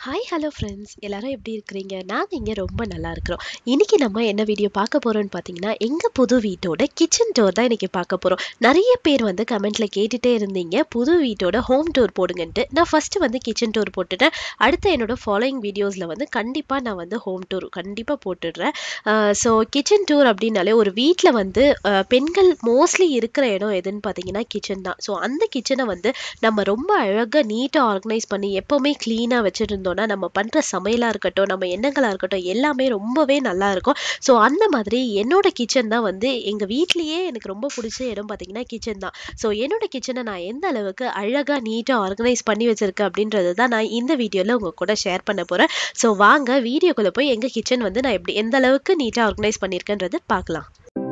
hi hello friends எல்லாரும் எப்படி இருக்கிறீங்க நாங்கள் இங்கே ரொம்ப நல்லா இருக்கிறோம் இன்னைக்கு நம்ம என்ன வீடியோ பார்க்க போகிறோம்னு பார்த்தீங்கன்னா எங்கள் புது வீட்டோட கிச்சன் டூர் தான் இன்னைக்கு பார்க்க போகிறோம் நிறைய பேர் வந்து கமெண்ட்டில் கேட்டுகிட்டே இருந்தீங்க புது வீட்டோட ஹோம் டூர் போடுங்கன்ட்டு நான் ஃபஸ்ட்டு வந்து கிச்சன் டூர் போட்டுட்டேன் அடுத்து என்னோட ஃபாலோயிங் வீடியோஸில் வந்து கண்டிப்பாக நான் வந்து ஹோம் டூர் கண்டிப்பாக போட்டுடுறேன் ஸோ கிச்சன் டூர் அப்படின்னாலே ஒரு வீட்டில் வந்து அஹ், பெண்கள் மோஸ்ட்லி இருக்கிற இடம் எதுன்னு பார்த்தீங்கன்னா கிச்சன் தான் ஸோ அந்த கிச்சனை வந்து நம்ம ரொம்ப அழகாக நீட்டாக ஆர்கனைஸ் பண்ணி எப்போவுமே க்ளீனாக வச்சுருந்தோம்னா நம்ம பண்ணுற சமையலாக இருக்கட்டும் நம்ம எண்ணங்களாக இருக்கட்டும் எல்லாமே ரொம்பவே நல்லா இருக்கும் ஸோ அந்த மாதிரி என்னோட கிச்சன் தான் வந்து எங்கள் வீட்லேயே எனக்கு ரொம்ப பிடிச்ச இடம் பார்த்தீங்கன்னா கிச்சன் தான் ஸோ என்னோட கிச்சனை நான் எந்த அளவுக்கு அழகாக நீட்டாக ஆர்கனைஸ் பண்ணி வச்சுருக்கேன் அப்படின்றது தான் நான் இந்த வீடியோவில் உங்கள் கூட ஷேர் பண்ண போகிறேன் ஸோ வாங்க வீடியோக்குள்ளே போய் எங்கள் கிச்சன் வந்து நான் எப்படி எந்த அளவுக்கு நீட்டாக ஆர்கனைஸ் பண்ணியிருக்கேன்றது பார்க்கலாம்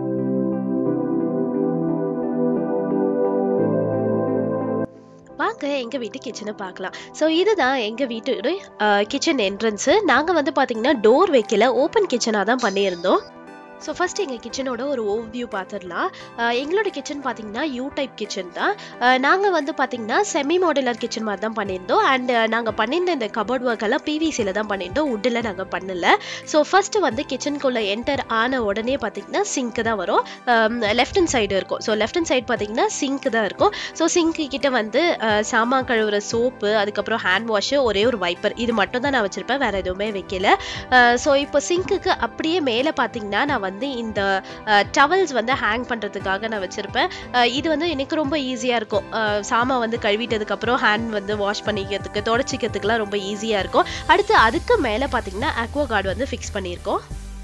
வாங்க எங்கள் வீட்டு கிச்சனை பார்க்கலாம் ஸோ இதுதான் எங்கள் வீட்டோட கிச்சன் என்ட்ரன்ஸு நாங்கள் வந்து பார்த்தீங்கன்னா டோர் வைக்கல ஓப்பன் கிச்சனாக தான் பண்ணியிருந்தோம் ஸோ ஃபர்ஸ்ட் எங்கள் கிச்சனோட ஒரு ஓவ்வியூ பார்த்துடலாம் அஹ் எங்களோட கிச்சன் பார்த்தீங்கன்னா யூ டைப் கிச்சன் தான் நாங்கள் வந்து பார்த்தீங்கன்னா செமி மாடுலர் கிச்சன் மாதிரி தான் பண்ணியிருந்தோம் அண்ட் நாங்கள் பண்ணியிருந்த இந்த கபோர்ட் ஒர்க் எல்லாம் பிவிசியில் தான் பண்ணியிருந்தோம் உட்டில் நாங்கள் பண்ணல ஸோ ஃபர்ஸ்ட் வந்து கிச்சனுக்குள்ளே என்டர் ஆன உடனே பார்த்தீங்கன்னா சிங்க்கு தான் வரும் லெஃப்ட் ஹண்ட் சைடு இருக்கும் ஸோ லெஃப்ட் ஹண்ட் சைடு பார்த்தீங்கன்னா சிங்க் தான் இருக்கும் ஸோ சிங்க்கு கிட்ட வந்து அஹ், சாமான் கழுவுற சோப்பு அதுக்கப்புறம் ஹேண்ட் வாஷு ஒரே ஒரு வைப்பர் இது மட்டும் தான் நான் வச்சிருப்பேன் வேற எதுவுமே வைக்கல ஸோ இப்போ சிங்க்குக்கு அப்படியே மேலே பார்த்தீங்கன்னா நான் வந்து இந்த டவல்ஸ் வந்து ஹேங் பண்ணுறதுக்காக நான் வச்சிருப்பேன் அஹ், இது வந்து எனக்கு ரொம்ப ஈஸியாக இருக்கும் அஹ், சாமான் வந்து கழுவிட்டதுக்கப்புறம் ஹேண்ட் வந்து வாஷ் பண்ணிக்கிறதுக்கு தொடச்சிக்கிறதுக்குலாம் ரொம்ப ஈஸியாக இருக்கும் அடுத்து அதுக்கு மேலே பார்த்தீங்கன்னா அக்வா கார்டு வந்து ஃபிக்ஸ் பண்ணியிருக்கோம்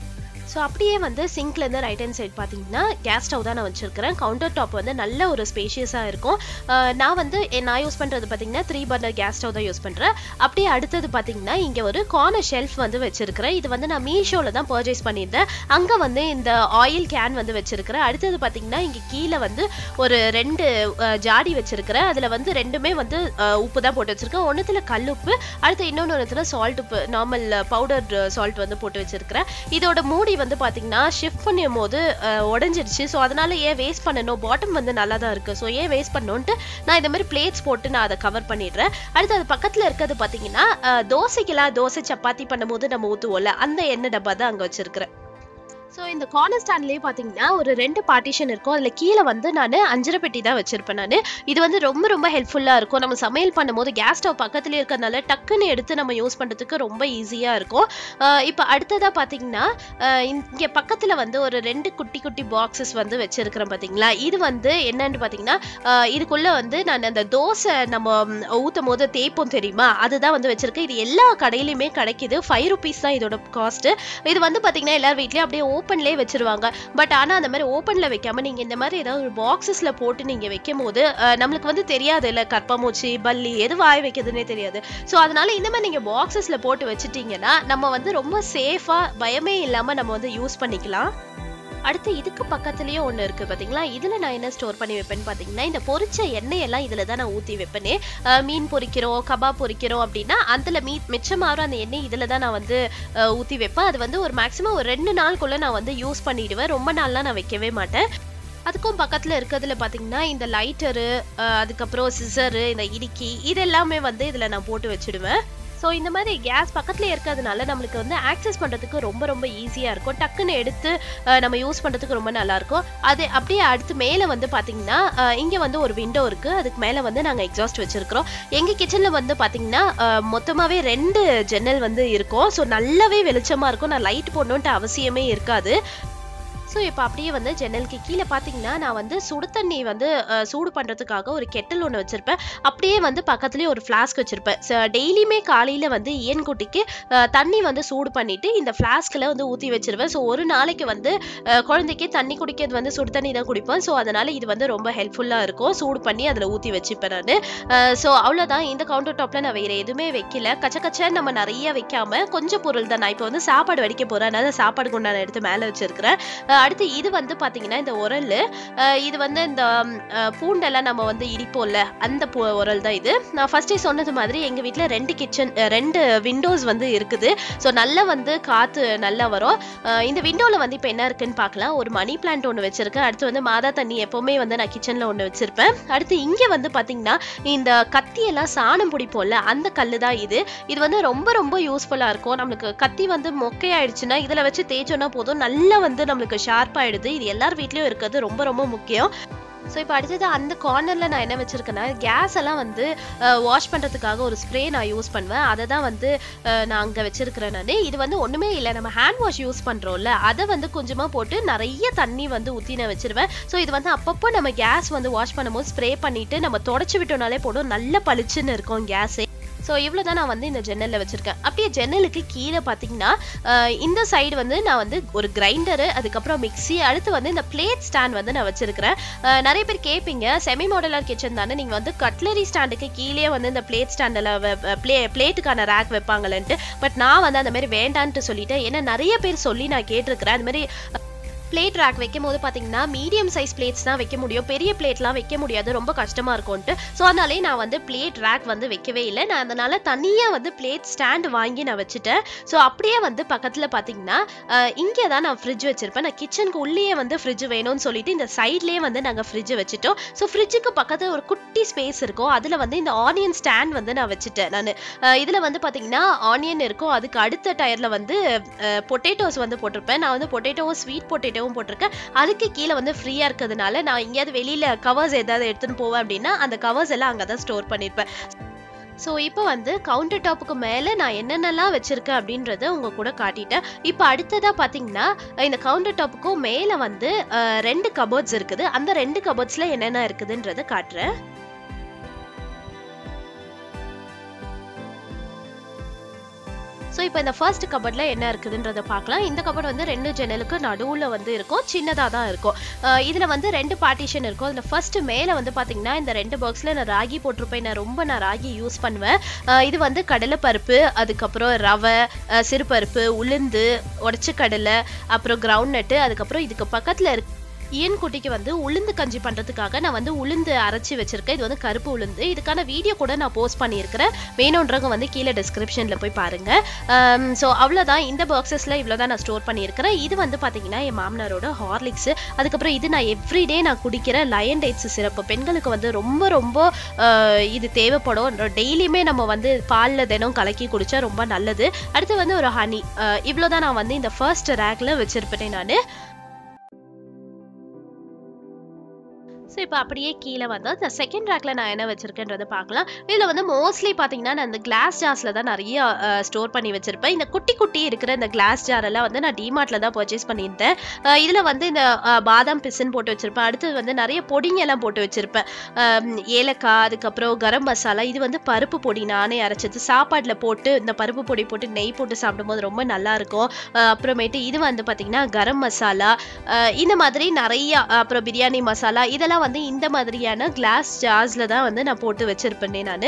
ஸோ அப்படியே வந்து சிங்க்லேருந்து ரைட் ஹேண்ட் சைடு பார்த்தீங்கன்னா கேஸ் ஸ்டவ் தான் நான் வச்சிருக்கிறேன் கவுண்டர் டாப் வந்து நல்ல ஒரு ஸ்பேஷியஸாக இருக்கும் அஹ் நான் வந்து எ- நான் யூஸ் பண்ணுறது பார்த்தீங்கன்னா த்ரீ பர்னர் கேஸ் ஸ்டவ் தான் யூஸ் பண்ணுறேன் அப்படியே அடுத்தது பார்த்தீங்கன்னா இங்கே ஒரு கார்னர் ஷெல்ஃப் வந்து வச்சிருக்கிறேன் இது வந்து நான் மீஷோவில் தான் பர்ச்சேஸ் பண்ணியிருந்தேன் அங்கே வந்து இந்த ஆயில் கேன் வந்து வச்சிருக்கிறேன் அடுத்தது பார்த்தீங்கன்னா இங்கே கீழே வந்து ஒரு ரெண்டு அஹ், ஜாடி வச்சிருக்கிறேன் அதில் வந்து ரெண்டுமே வந்து அஹ், உப்பு தான் போட்டு வச்சிருக்கேன் ஒன்றுத்தில் கல்லுப்பு அடுத்து இன்னொன்று ஒன்றுத்தில் சால்ட் உப்பு நார்மல் பவுடர் சால்ட் வந்து போட்டு வச்சிருக்கிறேன் இதோட மூடி வந்து பாத்தீங்கன்னா ஷிஃப்ட் பண்ணும் போது அஹ், உடைஞ்சிருச்சு ஸோ அதனால ஏன் வேஸ்ட் பண்ணணும் பாட்டம் வந்து நல்லா தான் இருக்கு ஸோ ஏன் வேஸ்ட் பண்ணணுன்ட்டு நான் இந்த மாதிரி பிளேட்ஸ் போட்டு நான் அதை கவர் பண்ணிடுறேன் அடுத்து அது பக்கத்துல இருக்கிறது பாத்தீங்கன்னா அஹ், தோசைக்கெல்லாம் தோசை சப்பாத்தி பண்ணும்போது நம்ம ஊற்றுவோம்ல அந்த எண்ணெய் டப்பா தான் அங்கே வச்சிருக்கிறேன் ஸோ இந்த கார்னர் ஸ்டாண்ட்லேயே பார்த்தீங்கன்னா ஒரு ரெண்டு பார்ட்டிஷன் இருக்கும் அதில் கீழே வந்து நான் அஞ்சரை பெட்டி தான் வச்சிருப்பேன் நான் இது வந்து ரொம்ப ரொம்ப ஹெல்ப்ஃபுல்லாக இருக்கும் நம்ம சமையல் பண்ணும்போது கேஸ் ஸ்டவ் பக்கத்துலேயே இருக்கிறதுனால டக்குன்னு எடுத்து நம்ம யூஸ் பண்ணுறதுக்கு ரொம்ப ஈஸியாக இருக்கும் இப்போ அடுத்ததாக பார்த்தீங்கன்னா இங்கே பக்கத்தில் வந்து ஒரு ரெண்டு குட்டி குட்டி பாக்ஸஸ் வந்து வச்சிருக்கிறேன் பார்த்தீங்களா இது வந்து என்னன்னு பார்த்தீங்கன்னா அஹ், இதுக்குள்ள வந்து நான் அந்த தோசை நம்ம ஊற்றும் போது தேய்ப்போம் தெரியுமா அதுதான் வந்து வச்சிருக்கேன் இது எல்லா கடையிலையுமே கிடைக்குது ஃபைவ் ருபீஸ் தான் இதோட காஸ்ட்டு இது வந்து பார்த்தீங்கன்னா எல்லார் வீட்லேயும் அப்படியே ஓப்பன்லேயே வச்சிருவாங்க பட் ஆனால் அந்த மாதிரி ஓப்பனில் வைக்காம நீங்கள் இந்த மாதிரி ஏதாவது ஒரு பாக்ஸஸில் போட்டு நீங்கள் வைக்கும் போது அஹ், நம்மளுக்கு வந்து தெரியாது இல்லை கற்பமூச்சி பல்லி எது வாய் வைக்கிறதுனே தெரியாது ஸோ அதனால இந்த மாதிரி நீங்கள் பாக்ஸஸில் போட்டு வச்சுட்டீங்கன்னா நம்ம வந்து ரொம்ப சேஃபாக பயமே இல்லாமல் நம்ம வந்து யூஸ் பண்ணிக்கலாம் அடுத்து இதுக்கு பக்கத்துலயே ஒன்று இருக்கு பாத்தீங்களா இதுல நான் என்ன ஸ்டோர் பண்ணி வைப்பேன்னு பாத்தீங்கன்னா இந்த பொரிச்ச எண்ணெய் எல்லாம் இதுல தான் நான் ஊத்தி வைப்பேனே அஹ் மீன் பொரிக்கிறோம் கபாப் பொரிக்கிறோம் அப்படின்னா அதுல மீ மிச்சமாகிற அந்த எண்ணெய் இதுல தான் நான் வந்து அஹ், ஊத்தி வைப்பேன் அது வந்து ஒரு மேக்ஸிமம் ஒரு ரெண்டு நாளுக்குள்ள நான் வந்து யூஸ் பண்ணிடுவேன் ரொம்ப நாள்லாம் நான் வைக்கவே மாட்டேன் அதுக்கும் பக்கத்துல இருக்கிறதுல பாத்தீங்கன்னா இந்த லைட்டரு அதுக்கப்புறம் சிசரு இந்த இடுக்கி இது எல்லாமே வந்து இதுல நான் போட்டு வச்சிடுவேன் ஸோ இந்த மாதிரி கேஸ் பக்கத்துல இருக்கிறதுனால நம்மளுக்கு வந்து ஆக்சஸ் பண்றதுக்கு ரொம்ப ரொம்ப ஈஸியா இருக்கும் டக்குன்னு எடுத்து அஹ், நம்ம யூஸ் பண்றதுக்கு ரொம்ப நல்லா இருக்கும் அது அப்படியே அடுத்து மேலே வந்து பாத்தீங்கன்னா அஹ், இங்க வந்து ஒரு விண்டோ இருக்கு அதுக்கு மேலே வந்து நாங்க எக்ஸாஸ்ட் வச்சிருக்கிறோம் எங்க கிச்சன்ல வந்து பாத்தீங்கன்னா அஹ், மொத்தமாவே ரெண்டு ஜன்னல் வந்து இருக்கும் ஸோ நல்லாவே வெளிச்சமா இருக்கும் நான் லைட் போடணுன்ட்டு அவசியமே இருக்காது ஸோ இப்போ அப்படியே வந்து ஜன்னலுக்கு கீழே பார்த்தீங்கன்னா நான் வந்து சுடு தண்ணி வந்து அஹ், சூடு பண்ணுறதுக்காக ஒரு கெட்டல் ஒன்று வச்சுருப்பேன் அப்படியே வந்து பக்கத்துலேயே ஒரு ஃப்ளாஸ்க் வச்சுருப்பேன் டெய்லியுமே காலையில் வந்து இயன் குட்டிக்கு அஹ், தண்ணி வந்து சூடு பண்ணிவிட்டு இந்த ஃப்ளாஸ்கில் வந்து ஊற்றி வச்சிருவேன் ஸோ ஒரு நாளைக்கு வந்து அஹ், குழந்தைக்கு தண்ணி குடிக்கிறது வந்து சுடு தண்ணி தான் குடிப்பேன் ஸோ அதனால் இது வந்து ரொம்ப ஹெல்ப்ஃபுல்லாக இருக்கும் சூடு பண்ணி அதில் ஊற்றி வச்சுப்பேன் நான் ஸோ அவ்வளோதான் இந்த கவுண்டர் டாப்பில் நான் வேறு எதுவுமே வைக்கல கச்ச கச்சன்னு நம்ம நிறைய வைக்காம கொஞ்சம் பொருள் தான் நான் இப்போ வந்து சாப்பாடு வடிக்க போகிறேன் அதனால சாப்பாடுக்கு உண்டான எடுத்து மேலே வச்சிருக்கிறேன் அஹ் அடுத்து இது வந்து பாத்தீங்கன்னா இந்த உரல் இது வந்து இந்த ம், அஹ், பூண்டெல்லாம் நம்ம வந்து இடிப்போம்ல அந்த பூ உரல் தான் இது நான் ஃபர்ஸ்டே சொன்னது மாதிரி எங்க வீட்ல ரெண்டு கிச்சன் ரெண்டு விண்டோஸ் வந்து இருக்குது ஸோ நல்லா வந்து காத்து நல்லா வரும் அஹ், இந்த விண்டோல வந்து இப்போ என்ன இருக்குன்னு பார்க்கலாம் ஒரு மணி பிளான்ட் ஒன்று வச்சிருக்கேன் அடுத்து வந்து மாதா தண்ணி எப்பவுமே வந்து நான் கிச்சன்ல ஒன்று வச்சிருப்பேன் அடுத்து இங்க வந்து பாத்தீங்கன்னா இந்த கத்தியெல்லாம் சாணம் பிடிப்போம்ல அந்த கல்லு தான் இது இது வந்து ரொம்ப ரொம்ப யூஸ்ஃபுல்லா இருக்கும் நம்மளுக்கு கத்தி வந்து மொக்கையாயிடுச்சுன்னா இதுல வச்சு தேய்ச்சோம்னா போதும் நல்லா வந்து நம்மளுக்கு ஷார்ப் ஆயிடுது இது எல்லார் வீட்லயும் இருக்கிறது ரொம்ப ரொம்ப முக்கியம் ஸோ இப்போ அடுத்தது அந்த கார்னர்ல நான் என்ன வச்சிருக்கேன்னா கேஸ் எல்லாம் வந்து வாஷ் பண்றதுக்காக ஒரு ஸ்ப்ரே நான் யூஸ் பண்ணுவேன் அதை தான் வந்து அஹ், நான் அங்க வச்சிருக்கிறேன் நான் இது வந்து ஒண்ணுமே இல்லை நம்ம ஹேண்ட் வாஷ் யூஸ் பண்றோம்ல அதை வந்து கொஞ்சமா போட்டு நிறைய தண்ணி வந்து ஊத்தி நான் வச்சிருவேன் ஸோ இது வந்து அப்பப்போ நம்ம கேஸ் வந்து வாஷ் பண்ணும்போது ஸ்ப்ரே பண்ணிட்டு நம்ம தொடச்சி விட்டோம்னாலே போதும் நல்ல பளிச்சுன்னு இருக்கும் கேஸே ஸோ இவ்வளோ தான் நான் வந்து இந்த ஜன்னலில் வச்சுருக்கேன் அப்படியே ஜன்னலுக்கு கீழே பார்த்தீங்கன்னா அஹ், இந்த சைடு வந்து நான் வந்து ஒரு கிரைண்டரு அதுக்கப்புறம் மிக்ஸி அடுத்து வந்து இந்த பிளேட் ஸ்டாண்ட் வந்து நான் வச்சிருக்கிறேன் அஹ், நிறைய பேர் கேட்பீங்க செமி மாடலர் கிச்சன் தானே நீங்கள் வந்து கட்லரி ஸ்டாண்டுக்கு கீழே வந்து இந்த பிளேட் ஸ்டாண்டில் பிளே பிளேட்டுக்கான ரேக் வைப்பாங்களேன்ட்டு பட் நான் வந்து அந்த மாதிரி வேண்டான்ட்டு சொல்லிட்டேன் ஏன்னா நிறைய பேர் சொல்லி நான் கேட்டிருக்கிறேன் அந்த மாதிரி பிளேட் ரேக் வைக்கும் போது பார்த்தீங்கன்னா மீடியம் சைஸ் பிளேட்ஸ் தான் வைக்க முடியும் பெரிய பிளேட்லாம் வைக்க முடியாது ரொம்ப கஷ்டமா இருக்கும்ட்டு ஸோ அதனாலே நான் வந்து பிளேட் ரேக் வந்து வைக்கவே இல்லை நான் அதனால தனியாக வந்து பிளேட் ஸ்டாண்ட் வாங்கி நான் வச்சுட்டேன் ஸோ அப்படியே வந்து பக்கத்தில் பார்த்தீங்கன்னா இங்கே தான் நான் ஃப்ரிட்ஜ் வச்சிருப்பேன் நான் கிச்சனுக்கு உள்ளேயே வந்து ஃப்ரிட்ஜ் வேணும்னு சொல்லிட்டு இந்த சைட்லேயே வந்து நாங்கள் ஃப்ரிட்ஜ் வச்சுட்டோம் ஸோ ஃப்ரிட்ஜுக்கு பக்கத்தில் ஒரு குட்டி ஸ்பேஸ் இருக்கும் அதில் வந்து இந்த ஆனியன் ஸ்டாண்ட் வந்து நான் வச்சுட்டேன் நான் இதில் வந்து பார்த்தீங்கன்னா ஆனியன் இருக்கும் அதுக்கு அடுத்த டயரில் வந்து பொட்டேட்டோஸ் வந்து போட்டிருப்பேன் நான் வந்து பொட்டேட்டோவும் ஸ்வீட் பொட்டேட்டோவும் போட்டிருக்கேன் அதுக்கு கீழே வந்து ஃப்ரீயாக இருக்கிறதுனால நான் எங்கேயாவது வெளியில் கவர்ஸ் ஏதாவது எடுத்துன்னு போவேன் அப்படின்னா அந்த கவர்ஸ் எல்லாம் அங்கே தான் ஸ்டோர் பண்ணியிருப்பேன் ஸோ இப்போ வந்து கவுண்டர் டாப்புக்கு மேலே நான் என்னென்னலாம் வச்சிருக்கேன் அப்படின்றத உங்க கூட காட்டிட்டேன் இப்போ அடுத்ததாக பார்த்தீங்கன்னா இந்த கவுண்டர் டாப்புக்கும் மேலே வந்து அஹ், ரெண்டு கபோர்ட்ஸ் இருக்குது அந்த ரெண்டு கபோர்ட்ஸில் என்னென்ன இருக்குதுன்றதை காட்டுறேன் ஸோ இப்போ இந்த ஃபர்ஸ்ட் கபர்டில் என்ன இருக்குதுன்றதை பார்க்கலாம் இந்த கபர்ட் வந்து ரெண்டு ஜன்னலுக்கு நடுவில் வந்து இருக்கும் சின்னதாக தான் இருக்கும் இதில் வந்து ரெண்டு பார்ட்டிஷன் இருக்கும் அதில் ஃபர்ஸ்ட் மேலே வந்து பார்த்தீங்கன்னா இந்த ரெண்டு பாக்ஸில் நான் ராகி போட்டிருப்பேன் நான் ரொம்ப நான் ராகி யூஸ் பண்ணுவேன் அஹ் இது வந்து கடலைப்பருப்பு அதுக்கப்புறம் ரவை அஹ் சிறுபருப்பு உளுந்து உடச்ச கடலை அப்புறம் கிரவுண்ட் நட்டு அதுக்கப்புறம் இதுக்கு பக்கத்தில் இருக்க இயன் குட்டிக்கு வந்து உளுந்து கஞ்சி பண்றதுக்காக நான் வந்து உளுந்து அரைச்சி வச்சிருக்கேன் இது வந்து கருப்பு உளுந்து இதுக்கான வீடியோ கூட நான் போஸ்ட் பண்ணியிருக்கிறேன் வேணுன்றவங்க வந்து கீழே டிஸ்கிரிப்ஷன்ல போய் பாருங்க ஸோ அவ்வளோதான் இந்த பாக்ஸஸ்ல இவ்வளோதான் நான் ஸ்டோர் பண்ணியிருக்கிறேன் இது வந்து பார்த்தீங்கன்னா என் மாமனாரோட ஹார்லிக்ஸ் அதுக்கப்புறம் இது நான் எவ்ரிடே நான் குடிக்கிற லயன் டேட்ஸ் சிறப்பு பெண்களுக்கு வந்து ரொம்ப ரொம்ப ஆஹ், இது தேவைப்படும் டெய்லியுமே நம்ம வந்து பாலில் தினம் கலக்கி குடிச்சா ரொம்ப நல்லது அடுத்து வந்து ஒரு ஹனி இவ்வளோதான் நான் வந்து இந்த ஃபர்ஸ்ட் ரேக்ல வச்சிருப்பேன் நான் ஸோ இப்போ அப்படியே கீழே வந்து இந்த செகண்ட் ரேக்ல நான் என்ன வச்சிருக்கேன்றதை பார்க்கலாம் இதில் வந்து மோஸ்ட்லி பார்த்தீங்கன்னா நான் இந்த கிளாஸ் ஜார்ஸில் தான் நிறைய ஸ்டோர் பண்ணி வச்சிருப்பேன் இந்த குட்டி குட்டி இருக்கிற இந்த கிளாஸ் ஜார் எல்லாம் வந்து நான் டிமார்ட்ல தான் பர்ச்சேஸ் பண்ணியிருந்தேன் அஹ் இதுல வந்து இந்த அஹ், பாதாம் பிசின் போட்டு வச்சிருப்பேன் அடுத்து வந்து நிறைய பொடிங்க எல்லாம் போட்டு வச்சிருப்பேன் அஹ், ஏலக்காய் அதுக்கப்புறம் கரம் மசாலா இது வந்து பருப்பு பொடி நானே அரைச்சது சாப்பாடுல போட்டு இந்த பருப்பு பொடி போட்டு நெய் போட்டு சாப்பிடும்போது ரொம்ப நல்லா இருக்கும் அஹ், அப்புறமேட்டு இது வந்து பாத்தீங்கன்னா கரம் மசாலா அஹ், இந்த மாதிரி நிறைய அஹ், அப்புறம் பிரியாணி மசாலா இதெல்லாம் வந்து இந்த மாதிரியான கிளாஸ் ஜார்ஸ்ல தான் வந்து நான் போட்டு வச்சிருப்பேனே நான்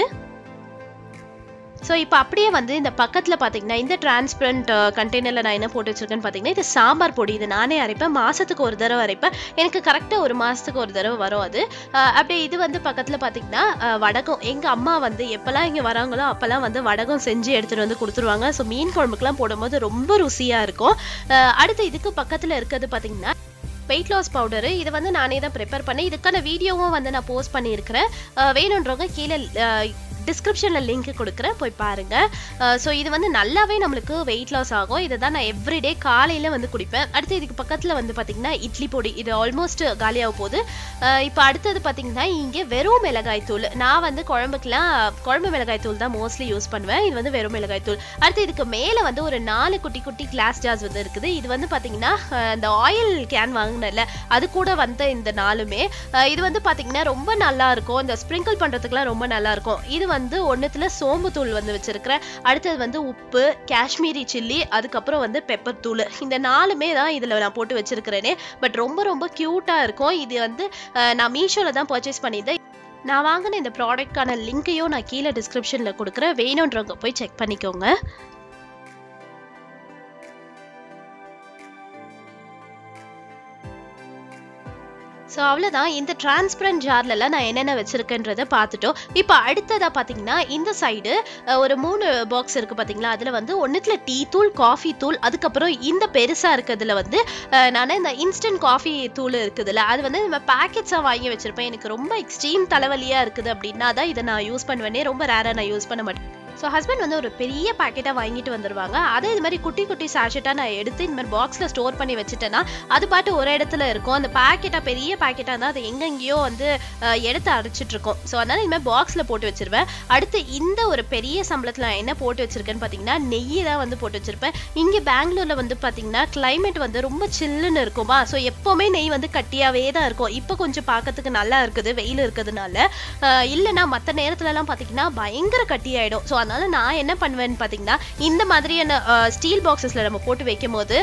ஸோ இப்போ அப்படியே வந்து இந்த பக்கத்தில் பார்த்தீங்கன்னா இந்த டிரான்ஸ்பரண்ட் கண்டெய்னரில் நான் என்ன போட்டு வச்சிருக்கேன்னு பார்த்தீங்கன்னா இது சாம்பார் பொடி இது நானே அரைப்பேன் மாதத்துக்கு ஒரு தடவை அரைப்பேன் எனக்கு கரெக்டாக ஒரு மாதத்துக்கு ஒரு தடவை வரும் அது அஹ் அப்படியே இது வந்து பக்கத்தில் பார்த்தீங்கன்னா அஹ் வடகம் எங்கள் அம்மா வந்து எப்போல்லாம் இங்கே வராங்களோ அப்போல்லாம் வந்து வடகம் செஞ்சு எடுத்துகிட்டு வந்து கொடுத்துருவாங்க ஸோ மீன் குழம்புக்குலாம் போடும்போது ரொம்ப ருசியாக இருக்கும் அஹ் அடுத்து இதுக்கு பக்கத்தில் இருக்கிறது பார்த்தீங்கன்னா வெயிட் லாஸ் பவுடரு இதை வந்து நானே தான் ப்ரிப்பேர் பண்ணேன் இதுக்கான வீடியோவும் வந்து நான் போஸ்ட் பண்ணியிருக்கிறேன் அஹ் வேணுன்றவங்க கீழே டிஸ்கிரிப்ஷனில் லிங்க் கொடுக்குறேன் போய் பாருங்க ஸோ இது வந்து நல்லாவே நம்மளுக்கு வெயிட் லாஸ் ஆகும் இதை தான் நான் எவ்ரிடே காலையில் வந்து குடிப்பேன் அடுத்து இதுக்கு பக்கத்தில் வந்து பார்த்தீங்கன்னா இட்லி பொடி இது ஆல்மோஸ்ட் காலியாக போகுது இப்போ அடுத்தது பார்த்தீங்கன்னா இங்கே வெறும் மிளகாய் தூள் நான் வந்து குழம்புக்குலாம் குழம்பு மிளகாய் தூள் தான் மோஸ்ட்லி யூஸ் பண்ணுவேன் இது வந்து வெறும் மிளகாய் தூள் அடுத்து இதுக்கு மேலே வந்து ஒரு நாலு குட்டி குட்டி கிளாஸ் ஜார்ஸ் வந்து இருக்குது இது வந்து பார்த்தீங்கன்னா அஹ், இந்த ஆயில் கேன் வாங்கினல அது கூட வந்த இந்த நாலுமே அஹ், இது வந்து பார்த்தீங்கன்னா ரொம்ப நல்லா இருக்கும் இந்த ஸ்ப்ரிங்கிள் பண்ணுறதுக்குலாம் ரொம்ப நல்லா இருக்கும் இது வந்து ஒன்றுத்துல சோம்பு தூள் வந்து வச்சிருக்கிறேன் அடுத்தது வந்து உப்பு காஷ்மீரி சில்லி அதுக்கப்புறம் வந்து பெப்பர் தூள் இந்த நாலுமே தான் இதில் நான் போட்டு வச்சிருக்கிறேனே பட் ரொம்ப ரொம்ப க்யூட்டாக இருக்கும் இது வந்து அஹ், நான் மீஷோவில் தான் பர்ச்சேஸ் பண்ணியிருந்தேன் நான் வாங்கின இந்த ப்ராடக்ட்கான லிங்க்கையும் நான் கீழே டிஸ்கிரிப்ஷனில் கொடுக்குறேன் வேணுன்றவங்க போய் செக் பண்ணிக்கோங்க ஸோ அவ்வளோதான் இந்த டிரான்ஸ்பரண்ட் ஜார்லலாம் நான் என்னென்ன வச்சுருக்கேன்றதை பார்த்துட்டோம் இப்போ அடுத்ததாக பார்த்தீங்கன்னா இந்த சைடு ஒரு மூணு பாக்ஸ் இருக்குது பார்த்தீங்களா அதில் வந்து ஒன்றுத்தில் டீ தூள் காஃபி தூள் அதுக்கப்புறம் இந்த பெருசாக இருக்கிறதுல வந்து அஹ், நான் இந்த இன்ஸ்டன்ட் காஃபி தூள் இருக்குதுல்ல அது வந்து நம்ம பேக்கெட்ஸாக வாங்கி வச்சுருப்பேன் எனக்கு ரொம்ப எக்ஸ்ட்ரீம் தலைவலியாக இருக்குது அப்படின்னா தான் இதை நான் யூஸ் பண்ணுவேனே ரொம்ப ரேராக நான் யூஸ் பண்ண மாட்டேன் ஸோ ஹஸ்பண்ட் வந்து ஒரு பெரிய பாக்கெட்டாக வாங்கிட்டு வந்துருவாங்க அதை இது மாதிரி குட்டி குட்டி சாஷெட்டாக நான் எடுத்து இந்த மாதிரி பாக்ஸில் ஸ்டோர் பண்ணி வச்சுட்டேன்னா அது பாட்டு ஒரு இடத்துல இருக்கும் அந்த பாக்கெட்டாக பெரிய பாக்கெட்டாக இருந்தால் அது எங்கெங்கேயோ வந்து அஹ், எடுத்து அரைச்சிட்டு இருக்கும் ஸோ அதனால இந்த மாதிரி பாக்ஸில் போட்டு வச்சிருவேன் அடுத்து இந்த ஒரு பெரிய சம்பளத்தில் நான் என்ன போட்டு வச்சிருக்கேன்னு பார்த்தீங்கன்னா நெய் தான் வந்து போட்டு வச்சிருப்பேன் இங்கே பெங்களூர்ல வந்து பார்த்தீங்கன்னா climate வந்து ரொம்ப சில்லுன்னு இருக்குமா ஸோ எப்போவுமே நெய் வந்து கட்டியாவே தான் இருக்கும் இப்போ கொஞ்சம் பார்க்கறதுக்கு நல்லா இருக்குது வெயில் இருக்கிறதுனால அஹ், இல்லைன்னா மற்ற நேரத்துலலாம் பார்த்தீங்கன்னா பயங்கர கட்டி ஆயிடும் ஸோ அதனால நான் என்ன பண்ணுவேன்னு பார்த்தீங்கன்னா இந்த மாதிரியான ஸ்டீல் பாக்ஸஸில் நம்ம போட்டு வைக்கும் போது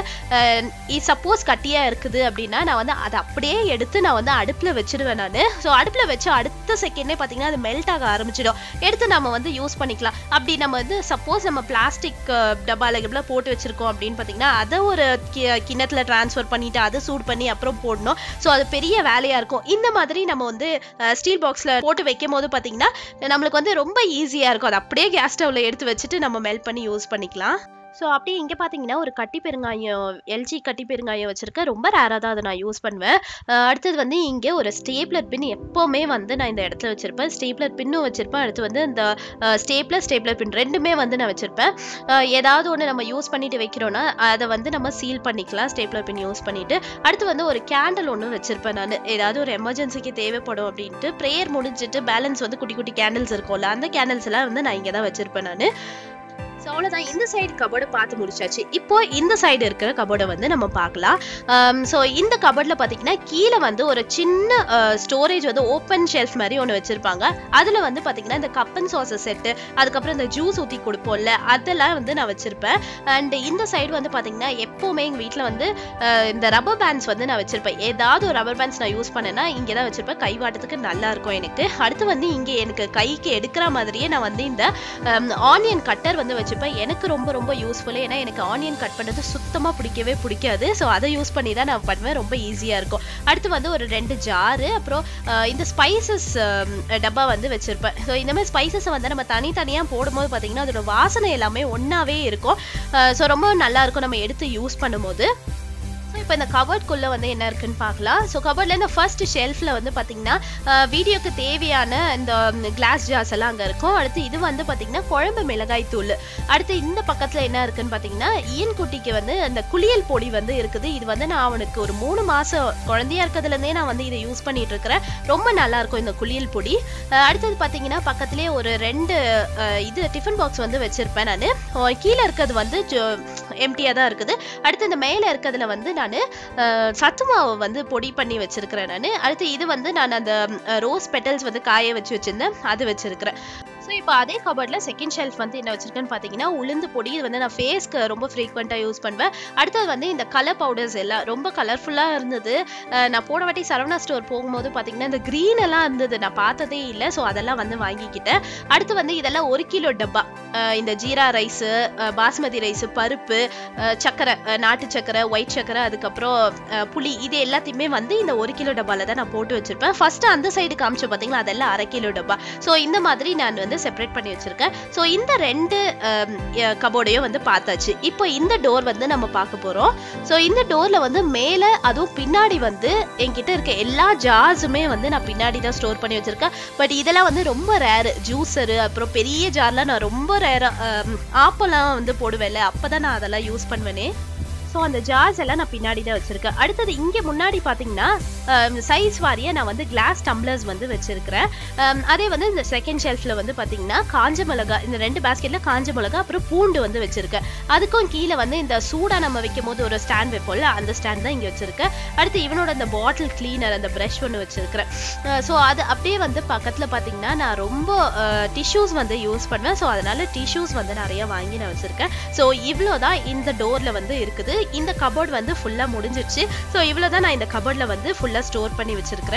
சப்போஸ் கட்டியா இருக்குது அப்படின்னா நான் வந்து அதை அப்படியே எடுத்து நான் வந்து அடுப்பில் வச்சிருவேன் நான் ஸோ அடுப்பில் வச்சு அடுத்த செகண்டே பார்த்தீங்கன்னா அது மெல்ட் ஆக ஆரம்பிச்சிடும் எடுத்து நம்ம வந்து யூஸ் பண்ணிக்கலாம் அப்படி நம்ம வந்து சப்போஸ் நம்ம பிளாஸ்டிக் டப்பால கிப்ல போட்டு வச்சிருக்கோம் அப்படின்னு பார்த்தீங்கன்னா அதை ஒரு கி- கிண்ணத்துல ட்ரான்ஸ்ஃபர் பண்ணிட்டு அதை சூடு பண்ணி அப்புறம் போடணும் ஸோ அது பெரிய வேலையா இருக்கும் இந்த மாதிரி நம்ம வந்து ஸ்டீல் பாக்ஸ்ல போட்டு வைக்கும் போது பார்த்தீங்கன்னா நம்மளுக்கு வந்து ரொம்ப ஈஸியா இருக்கும் அது அப்படியே கேஸ் ஸ்டவ்ல எடுத்து வச்சுட்டு நம்ம மெல்ட் பண்ணி யூஸ் பண்ணிக்கலாம் ஸோ அப்படியே இங்கே பார்த்தீங்கன்னா ஒரு கட்டி பெருங்காயம் எல்ஜி கட்டி பெருங்காயம் வச்சிருக்கேன் ரொம்ப ரேராக தான் அதை நான் யூஸ் பண்ணுவேன் அஹ் அடுத்தது வந்து இங்கே ஒரு ஸ்டேப்லர் பின் எப்போவுமே வந்து நான் இந்த இடத்துல வச்சிருப்பேன் ஸ்டேப்லர் பின்னும் வச்சிருப்பேன் அடுத்து வந்து இந்த ஸ்டேப்லர் ஸ்டேப்லர் பின் ரெண்டுமே வந்து நான் வச்சிருப்பேன் அஹ் ஏதாவது ஒன்று நம்ம யூஸ் பண்ணிட்டு வைக்கிறோன்னா அதை வந்து நம்ம சீல் பண்ணிக்கலாம் ஸ்டேப்லர் பின் யூஸ் பண்ணிட்டு அடுத்து வந்து ஒரு கேண்டில் ஒன்று வச்சிருப்பேன் நான் ஏதாவது ஒரு எமர்ஜென்சிக்கு தேவைப்படும் அப்படின்ட்டு ப்ரேயர் முடிஞ்சிட்டு பேலன்ஸ் வந்து குட்டி குட்டி கேண்டில்ஸ் இருக்கும்ல அந்த கேண்டில்ஸ் எல்லாம் வந்து நான் இங்கே தான் வச்சிருப்பேன் நான் ஸோ அவ்வளோதான் இந்த சைடு கபோர்டை பார்த்து முடிச்சாச்சு இப்போ இந்த சைடு இருக்கிற கபோர்டை வந்து நம்ம பார்க்கலாம் ஸோ இந்த கபோர்டில் பார்த்தீங்கன்னா கீழே வந்து ஒரு சின்ன ஸ்டோரேஜ் வந்து ஓப்பன் ஷெல்ஃப் மாதிரி ஒன்று வச்சிருப்பாங்க அதில் வந்து பார்த்தீங்கன்னா இந்த கப்பன் சாசஸ் செட்டு அதுக்கப்புறம் இந்த ஜூஸ் ஊற்றி கொடுப்போம்ல அதெல்லாம் வந்து நான் வச்சிருப்பேன் அண்ட் இந்த சைடு வந்து பார்த்தீங்கன்னா எப்போவுமே எங்கள் வீட்டில் வந்து அஹ், இந்த ரப்பர் பேண்ட்ஸ் வந்து நான் வச்சிருப்பேன் ஏதாவது ஒரு ரப்பர் பேண்ட்ஸ் நான் யூஸ் பண்ணேன்னா இங்கே தான் வச்சிருப்பேன் கை வாட்டத்துக்கு நல்லா இருக்கும் எனக்கு அடுத்து வந்து இங்கே எனக்கு கைக்கு எடுக்கிற மாதிரியே நான் வந்து இந்த ஆனியன் கட்டர் வந்து வச்சுப்பேன் எனக்கு ரொம்ப ரொம்ப யூஸ்ஃபுல்லு ஏன்னா எனக்கு ஆனியன் கட் பண்ணுறது சுத்தமாக பிடிக்கவே பிடிக்காது ஸோ அதை யூஸ் பண்ணி தான் நான் பண்ணுவேன் ரொம்ப ஈஸியாக இருக்கும் அடுத்து வந்து ஒரு ரெண்டு ஜாரு அப்புறம் அஹ், இந்த ஸ்பைசஸ் டப்பா வந்து வச்சுருப்பேன் ஸோ இந்த மாதிரி ஸ்பைசஸை வந்து நம்ம தனித்தனியாக போடும்போது பார்த்தீங்கன்னா அதோட வாசனை எல்லாமே ஒன்றாவே இருக்கும் ஸோ ரொம்ப நல்லா இருக்கும் நம்ம எடுத்து யூஸ் பண்ணும்போது ஸோ இப்போ இந்த கபர்ட்குள்ளே வந்து என்ன இருக்குன்னு பார்க்கலாம் ஸோ கபர்டில் இந்த ஃபர்ஸ்ட் ஷெல்ஃபில் வந்து பார்த்தீங்கன்னா வீடியோக்கு தேவையான இந்த கிளாஸ் ஜார்ஸ் எல்லாம் அங்கே இருக்கும் அடுத்து இது வந்து பார்த்தீங்கன்னா குழம்பு மிளகாய் தூள் அடுத்து இந்த பக்கத்தில் என்ன இருக்குன்னு பார்த்தீங்கன்னா ஈயன் குட்டிக்கு வந்து அந்த குளியல் பொடி வந்து இருக்குது இது வந்து நான் அவனுக்கு ஒரு மூணு மாதம் குழந்தையா இருக்கிறதுலேருந்தே நான் வந்து இதை யூஸ் பண்ணிட்டு இருக்கிறேன் ரொம்ப நல்லா இருக்கும் இந்த குளியல் பொடி அஹ் அடுத்தது பார்த்தீங்கன்னா பக்கத்துலேயே ஒரு ரெண்டு அஹ், இது டிஃபன் பாக்ஸ் வந்து வச்சிருப்பேன் நான் கீழே இருக்கிறது வந்து எம்டியாக தான் இருக்குது அடுத்து இந்த மேலே இருக்கிறதுல வந்து நான் சத்து மாவு வந்து பொடி பண்ணி வச்சிருக்கிறேன் நான் அடுத்து இது வந்து நான் அந்த ரோஸ் பெட்டல்ஸ் வந்து காய வச்சு வச்சிருந்தேன் அது வச்சிருக்கிறேன் ஸோ இப்போ அதே கபர்டில் செகண்ட் ஷெல்ஃப் வந்து என்ன வச்சிருக்கேன்னு பார்த்தீங்கன்னா உளுந்து பொடி இது வந்து நான் ஃபேஸ்க்கு ரொம்ப ஃப்ரீக்வெண்ட்டாக யூஸ் பண்ணுவேன் அடுத்தது வந்து இந்த கலர் பவுடர்ஸ் எல்லாம் ரொம்ப கலர்ஃபுல்லாக இருந்தது அஹ் நான் போன வாட்டி சரவணா ஸ்டோர் போகும்போது பார்த்தீங்கன்னா இந்த க்ரீன் எல்லாம் இருந்தது நான் பார்த்ததே இல்லை ஸோ அதெல்லாம் வந்து வாங்கிக்கிட்டேன் அடுத்து வந்து இதெல்லாம் ஒரு கிலோ டப்பா அஹ் இந்த ஜீரா ரைஸு பாஸ்மதி ரைஸு பருப்பு அஹ் சக்கரை அஹ் நாட்டு சக்கரை ஒயிட் சக்கரை அதுக்கப்புறம் அஹ் புளி இது எல்லாத்தையுமே வந்து இந்த ஒரு கிலோ டப்பால தான் நான் போட்டு வச்சிருப்பேன் ஃபர்ஸ்ட் அந்த சைடு காமிச்ச பார்த்தீங்களா அதெல்லாம் அரை கிலோ டப்பா ஸோ இந்த மாதிரி நான் வந்து செப்பரேட் பண்ணி வச்சிருக்கேன் ஸோ இந்த ரெண்டு கபோர்டையும் வந்து பார்த்தாச்சு இப்போ இந்த டோர் வந்து நம்ம பார்க்க போறோம் ஸோ இந்த டோர்ல வந்து மேலே அதுவும் பின்னாடி வந்து என்கிட்ட இருக்க எல்லா ஜார்ஸுமே வந்து நான் பின்னாடி தான் ஸ்டோர் பண்ணி வச்சிருக்கேன் பட் இதெல்லாம் வந்து ரொம்ப ரேரு ஜூஸரு அப்புறம் பெரிய ஜார்லாம் நான் ரொம்ப ரேரா ஆப்பெல்லாம் வந்து போடுவேன்ல அப்பதான் நான் அதெல்லாம் யூஸ் பண்ணுவேனே ஸோ அந்த ஜார்ஸ் எல்லாம் நான் பின்னாடி தான் வச்சிருக்கேன் அடுத்தது இங்கே முன்னாடி பார்த்தீங்கன்னா சைஸ் வாரியாக நான் வந்து கிளாஸ் டம்ளர்ஸ் வந்து வச்சிருக்கிறேன் அம், அதே வந்து இந்த செகண்ட் ஷெல்ஃபில் வந்து பார்த்தீங்கன்னா காஞ்ச மிளகா இந்த ரெண்டு பேஸ்கெட்டில் காஞ்ச மிளகா அப்புறம் பூண்டு வந்து வச்சிருக்கேன் அதுக்கும் கீழே வந்து இந்த சூடாக நம்ம வைக்கும் போது ஒரு ஸ்டாண்ட் வைப்போம்ல அந்த ஸ்டாண்ட் தான் இங்கே வச்சிருக்கேன் அடுத்து இவனோட அந்த பாட்டில் கிளீனர் அந்த ப்ரஷ் ஒன்று வச்சிருக்கிறேன் ஸோ அது அப்படியே வந்து பக்கத்தில் பார்த்தீங்கன்னா நான் ரொம்ப டிஷ்யூஸ் வந்து யூஸ் பண்ணுவேன் ஸோ அதனால டிஷ்யூஸ் வந்து நிறைய வாங்கி நான் வச்சிருக்கேன் ஸோ இவ்வளோ தான் இந்த டோரில் வந்து இருக்குது இந்த கபோர்ட் வந்து ஃபுல்லாக முடிஞ்சிருச்சு ஸோ இவ்வளோ தான் நான் இந்த கபோர்டில் வந்து ஃபுல்லாக ஸ்டோர் பண்ணி வச்சிருக்கிறேன்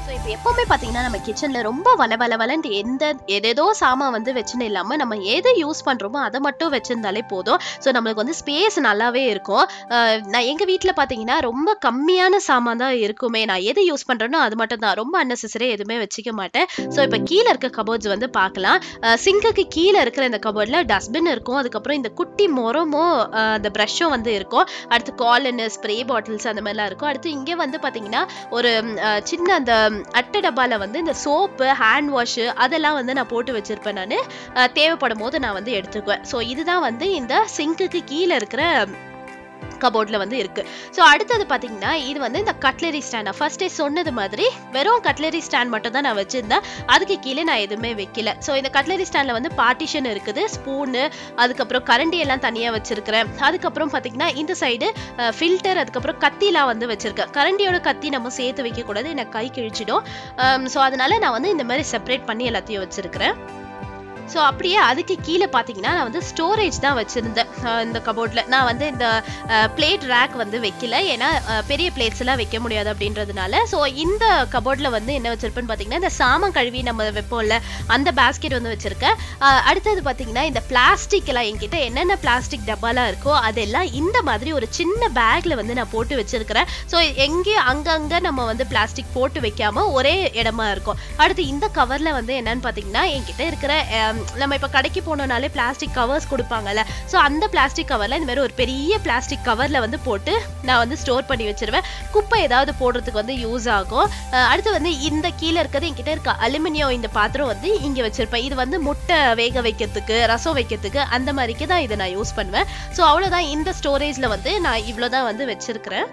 ஸோ இப்போ எப்பவுமே பார்த்தீங்கன்னா நம்ம கிச்சன்ல ரொம்ப வள வள வளன்ட்டு எந்த எதேதோ சாமான் வந்து வச்சுன்னு இல்லாமல் நம்ம எதை யூஸ் பண்ணுறோமோ அதை மட்டும் வச்சிருந்தாலே போதும் ஸோ நம்மளுக்கு வந்து ஸ்பேஸ் நல்லாவே இருக்கும் அஹ் நான் எங்கள் வீட்டில் பார்த்தீங்கன்னா ரொம்ப கம்மியான சாமான் தான் இருக்குமே நான் எது யூஸ் பண்ணுறேனோ அது மட்டும் தான் ரொம்ப அன்னெசரி எதுவுமே வச்சுக்க மாட்டேன் ஸோ இப்போ கீழே இருக்க கபோர்ட்ஸ் வந்து பார்க்கலாம் சிங்குக்கு கீழே இருக்கிற இந்த கபோர்டில் டஸ்ட்பின் இருக்கும் அதுக்கப்புறம் இந்த குட்டி மொரமும் அஹ் அந்த ப்ரஷ்ஷும் வந்து இருக்கும் அடுத்து காலனு ஸ்ப்ரே பாட்டில்ஸ் அந்த மாதிரிலாம் இருக்கும் அடுத்து இங்கே வந்து பார்த்தீங்கன்னா ஒரு ம், அஹ், சின்ன அந்த ம், அட்டை டப்பால வந்து இந்த சோப்பு ஹேண்ட் வாஷு அதெல்லாம் வந்து நான் போட்டு வச்சிருப்பேன் நான் தேவைப்படும் போது நான் வந்து எடுத்துக்குவேன் ஸோ இதுதான் வந்து இந்த சிங்குக்கு கீழே இருக்கிற கபோர்டில் வந்து இருக்கு ஸோ அடுத்தது பார்த்தீங்கன்னா இது வந்து இந்த கட்லரி ஸ்டாண்ட் நான் ஃபர்ஸ்டே சொன்னது மாதிரி வெறும் கட்லரி ஸ்டாண்ட் மட்டும் தான் நான் வச்சிருந்தேன் அதுக்கு கீழே நான் எதுவுமே வைக்கல ஸோ இந்த கட்லரி ஸ்டாண்டில் வந்து பார்ட்டிஷன் இருக்குது ஸ்பூனு அதுக்கப்புறம் கரண்டி எல்லாம் தனியாக வச்சிருக்கிறேன் அதுக்கப்புறம் பார்த்தீங்கன்னா இந்த சைடு ஃபில்டர் அதுக்கப்புறம் கத்திலாம் வந்து வச்சிருக்கேன் கரண்டியோட கத்தி நம்ம சேர்த்து வைக்கக்கூடாது எனக்கு கை கிழிச்சிடும் ஸோ அதனால நான் வந்து இந்த மாதிரி செப்பரேட் பண்ணி எல்லாத்தையும் வச்சிருக்கிறேன் ஸோ அப்படியே அதுக்கு கீழே பார்த்தீங்கன்னா நான் வந்து ஸ்டோரேஜ் தான் வச்சுருந்தேன் இந்த கபோர்டில் நான் வந்து இந்த பிளேட் ரேக் வந்து வைக்கல ஏன்னா அஹ், பெரிய பிளேட்ஸ் எல்லாம் வைக்க முடியாது அப்படின்றதுனால ஸோ இந்த கபோர்டில் வந்து என்ன வச்சிருப்பேன்னு பார்த்தீங்கன்னா இந்த சாமான் கழுவி நம்ம வைப்போம்ல அந்த பேஸ்கெட் வந்து வச்சிருக்கேன் அஹ், அடுத்தது பார்த்தீங்கன்னா இந்த பிளாஸ்டிக் எல்லாம் என்கிட்ட என்னென்ன பிளாஸ்டிக் டப்பாலாம் இருக்கோ அதெல்லாம் இந்த மாதிரி ஒரு சின்ன பேக்ல வந்து நான் போட்டு வச்சிருக்கிறேன் ஸோ எங்கேயும் அங்கங்க நம்ம வந்து பிளாஸ்டிக் போட்டு வைக்காம ஒரே இடமா இருக்கும் அடுத்து இந்த கவர்ல வந்து என்னன்னு பார்த்தீங்கன்னா என்கிட்ட இருக்கிற அஹ், நம்ம இப்போ கடைக்கு போனோம்னாலே பிளாஸ்டிக் கவர்ஸ் கொடுப்பாங்கல்ல ஸோ அந்த பிளாஸ்டிக் கவர்ல இந்த மாதிரி ஒரு பெரிய பிளாஸ்டிக் கவர்ல வந்து போட்டு நான் வந்து ஸ்டோர் பண்ணி வச்சிருவேன் குப்பை ஏதாவது போடுறதுக்கு வந்து யூஸ் ஆகும் அஹ், அடுத்து வந்து இந்த கீழே இருக்கிறது என்கிட்ட இருக்க அலுமினியம் இந்த பாத்திரம் வந்து இங்க வச்சிருப்பேன் இது வந்து முட்டை வேக வைக்கிறதுக்கு ரசம் வைக்கிறதுக்கு அந்த மாதிரிக்கு தான் இதை நான் யூஸ் பண்ணுவேன் ஸோ அவ்வளோதான் இந்த ஸ்டோரேஜ்ல வந்து நான் இவ்வளோதான் வந்து வச்சிருக்கிறேன்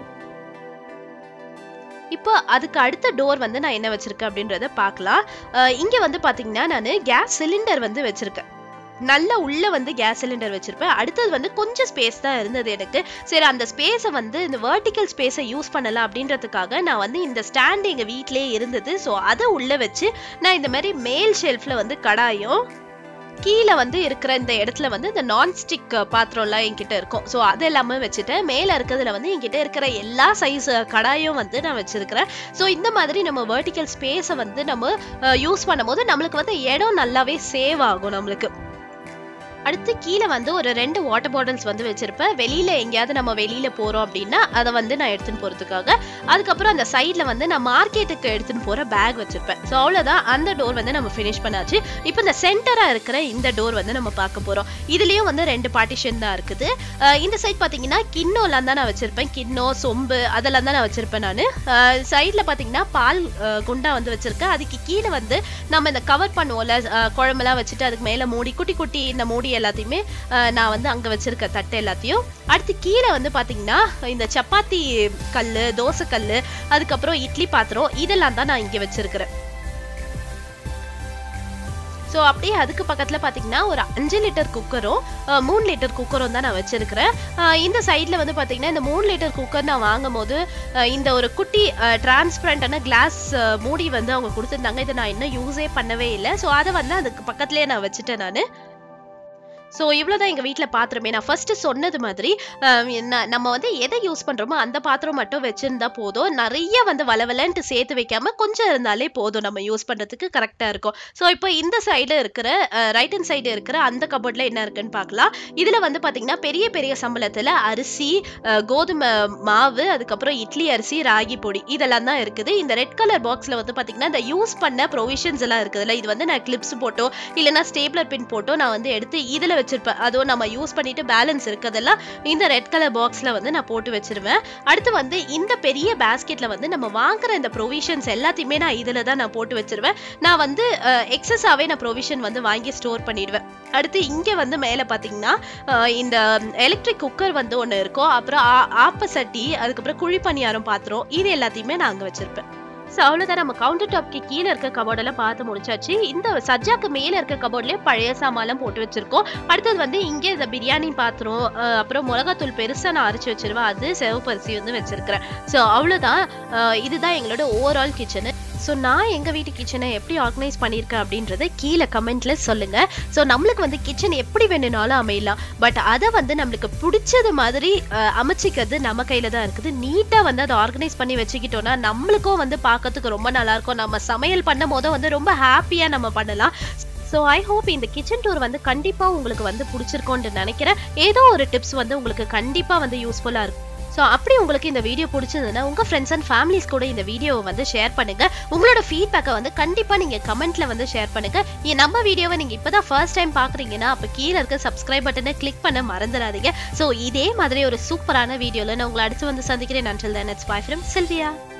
இப்போ அதுக்கு அடுத்த டோர் வந்து நான் என்ன வச்சிருக்கேன் அப்படின்றத பார்க்கலாம் அஹ் இங்க வந்து பாத்தீங்கன்னா நான் கேஸ் சிலிண்டர் வந்து வச்சிருக்கேன் நல்ல உள்ள வந்து கேஸ் சிலிண்டர் வச்சிருப்பேன் அடுத்தது வந்து கொஞ்சம் ஸ்பேஸ் தான் இருந்தது எனக்கு சரி அந்த ஸ்பேஸை வந்து இந்த வெர்டிக்கல் ஸ்பேஸை யூஸ் பண்ணலாம் அப்படின்றதுக்காக நான் வந்து இந்த ஸ்டாண்ட் எங்க வீட்டிலேயே இருந்தது ஸோ அதை உள்ள வச்சு நான் இந்த மாதிரி மேல் ஷெல்ஃப்ல வந்து கடாயும் கீழே வந்து இருக்கிற இந்த இடத்துல வந்து இந்த நான்ஸ்டிக் பாத்திரம்லாம் என்கிட்ட இருக்கும் ஸோ அது எல்லாமே வச்சுட்டேன் மேலே இருக்கிறதுல வந்து என்கிட்ட இருக்கிற எல்லா சைஸ் கடாயும் வந்து நான் வச்சிருக்கிறேன் ஸோ இந்த மாதிரி நம்ம வெர்டிக்கல் ஸ்பேஸை வந்து நம்ம யூஸ் பண்ணும்போது நம்மளுக்கு வந்து இடம் நல்லாவே சேவ் ஆகும் நம்மளுக்கு அடுத்து கீழே வந்து ஒரு ரெண்டு வாட்டர் பாட்டில்ஸ் வந்து வச்சிருப்பேன் வெளியில எங்கேயாவது நம்ம வெளியில போறோம் அப்படின்னா அதை வந்து நான் எடுத்துன்னு போறதுக்காக அதுக்கப்புறம் அந்த சைட்ல வந்து நான் மார்க்கெட்டுக்கு எடுத்துன்னு போற பேக் வச்சிருப்பேன் ஸோ அவ்வளவுதான் அந்த டோர் வந்து நம்ம ஃபினிஷ் பண்ணாச்சு இப்போ இந்த சென்டரா இருக்கிற இந்த டோர் வந்து நம்ம பார்க்க போறோம் இதுலயும் வந்து ரெண்டு பார்ட்டிஷன் தான் இருக்குது அஹ் இந்த சைட் பாத்தீங்கன்னா கிண்ணோலாம் தான் நான் வச்சிருப்பேன் கிண்ணோ சொம்பு அதெல்லாம் தான் நான் வச்சிருப்பேன் நான் சைட்ல பாத்தீங்கன்னா பால் அஹ், குண்டா வந்து வச்சிருக்கேன் அதுக்கு கீழே வந்து நம்ம இந்த கவர் பண்ணுவோம்ல அஹ், குழம்பெல்லாம் வச்சுட்டு அதுக்கு மேல மூடி குட்டி குட்டி இந்த மூடி எல்லாத்தையுமே அஹ், நான் வந்து அங்க வச்சிருக்க தட்டை எல்லாத்தையும் அடுத்து கீழே வந்து பாத்தீங்கன்னா இந்த சப்பாத்தி கல்லு தோசை கல்லு அதுக்கப்புறம் இட்லி பாத்திரம் இதெல்லாம் தான் நான் இங்க வச்சிருக்கிறேன் ஸோ அப்படியே அதுக்கு பக்கத்துல பாத்தீங்கன்னா ஒரு அஞ்சு லிட்டர் குக்கரும் அஹ், மூணு லிட்டர் குக்கரும் தான் நான் வச்சிருக்கிறேன் அஹ், இந்த சைட்ல வந்து பாத்தீங்கன்னா இந்த மூணு லிட்டர் குக்கர் நான் வாங்கும் போது அஹ், இந்த ஒரு குட்டி டிரான்ஸ்பரண்டான கிளாஸ் மூடி வந்து அவங்க கொடுத்துருந்தாங்க இதை நான் இன்னும் யூஸே பண்ணவே இல்லை ஸோ அதை வந்து அதுக்கு பக்கத்துலேயே நான் வச்சுட்டேன் நான் ஸோ இவ்வளோதான் எங்கள் வீட்டில் பாத்திரமே நான் ஃபர்ஸ்ட் சொன்னது மாதிரி அஹ், என்ன- நம்ம வந்து எதை யூஸ் பண்ணுறோமோ அந்த பாத்திரம் மட்டும் வச்சிருந்தா போதும் நிறைய வந்து வளவலன்ட்டு சேர்த்து வைக்காம கொஞ்சம் இருந்தாலே போதும் நம்ம யூஸ் பண்ணுறதுக்கு கரெக்டாக இருக்கும் ஸோ இப்போ இந்த சைடு இருக்கிற ரைட் ஹேண்ட் சைடு இருக்கிற அந்த கபோர்டில் என்ன இருக்குன்னு பார்க்கலாம் இதில் வந்து பார்த்தீங்கன்னா பெரிய பெரிய சம்பளத்தில் அரிசி அஹ், கோதுமை மாவு அதுக்கப்புறம் இட்லி அரிசி ராகி பொடி இதெல்லாம் தான் இருக்குது இந்த ரெட் கலர் பாக்ஸில் வந்து பார்த்தீங்கன்னா இந்த யூஸ் பண்ண ப்ரொவிஷன்ஸ் எல்லாம் இருக்குதுல்ல இது வந்து நான் கிளிப்ஸ் போட்டோ இல்லைன்னா ஸ்டேப்லர் பின் போட்டோ நான் வந்து எடுத்து இதில் வச்சிருப்பேன் அதுவும் நம்ம யூஸ் பண்ணிட்டு பேலன்ஸ் இருக்கிறதெல்லாம் இந்த ரெட் கலர் பாக்ஸில் வந்து நான் போட்டு வச்சிருவேன் அடுத்து வந்து இந்த பெரிய பேஸ்கெட்ல வந்து நம்ம வாங்குற இந்த ப்ரொவிஷன்ஸ் எல்லாத்தையுமே நான் இதில் தான் நான் போட்டு வச்சிருவேன் நான் வந்து எக்ஸஸாகவே நான் ப்ரொவிஷன் வந்து வாங்கி ஸ்டோர் பண்ணிடுவேன் அடுத்து இங்கே வந்து மேலே பார்த்தீங்கன்னா அஹ், இந்த எலக்ட்ரிக் குக்கர் வந்து ஒன்று இருக்கும் அப்புறம் ஆ- ஆப்ப சட்டி அதுக்கப்புறம் குழி பணியாரம் பாத்திரம் இது எல்லாத்தையுமே நான் அங்கே வச்சிருப்பேன் ஸோ அவ்வளோதான் நம்ம கவுண்டர் டாப்க்கு கீழே இருக்க கபோர்டெல்லாம் பார்த்து முடிச்சாச்சு இந்த சஜ்ஜாக்கு மேலே இருக்க கபோர்ட்லேயே பழைய சாமான்லாம் போட்டு வச்சிருக்கோம் அடுத்தது வந்து இங்கே இந்த பிரியாணி பாத்திரம் அஹ், அப்புறம் மிளகாத்தூள் பெருசாக நான் அரைச்சி வச்சிருவேன் அது சிவப்பரிசி வந்து வச்சிருக்கிறேன் ஸோ அவ்வளோதான் அஹ், இதுதான் எங்களோட ஓவரால் கிச்சனு ஸோ நான் எங்கள் வீட்டு கிச்சனை எப்படி ஆர்கனைஸ் பண்ணியிருக்கேன் அப்படின்றத கீழே கமெண்ட்ல சொல்லுங்க ஸோ நம்மளுக்கு வந்து கிச்சன் எப்படி வேணும்னாலும் அமையலாம் பட் அதை வந்து நம்மளுக்கு பிடிச்சது மாதிரி அஹ், அமைச்சிக்கிறது நம்ம கையில தான் இருக்குது நீட்டாக வந்து அதை ஆர்கனைஸ் பண்ணி வச்சுக்கிட்டோம்னா நம்மளுக்கும் வந்து பார்க்கறதுக்கு ரொம்ப நல்லா இருக்கும் நம்ம சமையல் பண்ணும் போதும் வந்து ரொம்ப ஹாப்பியாக நம்ம பண்ணலாம் ஸோ ஐ ஹோப் இந்த கிச்சன் டூர் வந்து கண்டிப்பாக உங்களுக்கு வந்து பிடிச்சிருக்கோன்னு நினைக்கிறேன் ஏதோ ஒரு டிப்ஸ் வந்து உங்களுக்கு கண்டிப்பாக வந்து யூஸ்ஃபுல்லாக இருக்கும் ஸோ அப்படி உங்களுக்கு இந்த வீடியோ பிடிச்சதுன்னா உங்கள் ஃப்ரெண்ட்ஸ் அண்ட் ஃபேமிலிஸ் கூட இந்த வீடியோவை வந்து ஷேர் பண்ணுங்க உங்களோட ஃபீட்பேக்கை வந்து கண்டிப்பாக நீங்கள் கமெண்ட்ல வந்து ஷேர் பண்ணுங்க இ- நம்ம வீடியோவை நீங்கள் இப்போ தான் ஃபர்ஸ்ட் டைம் பார்க்குறீங்கன்னா அப்போ கீழே இருக்க சப்ஸ்கிரைப் பட்டனை கிளிக் பண்ண மறந்துடாதீங்க ஸோ இதே மாதிரி ஒரு சூப்பரான வீடியோவில் நான் உங்களை அடுத்து வந்து சந்திக்கிறேன் நன்றல் தான் இட்ஸ் பை ஃப்ரம் சில்வியா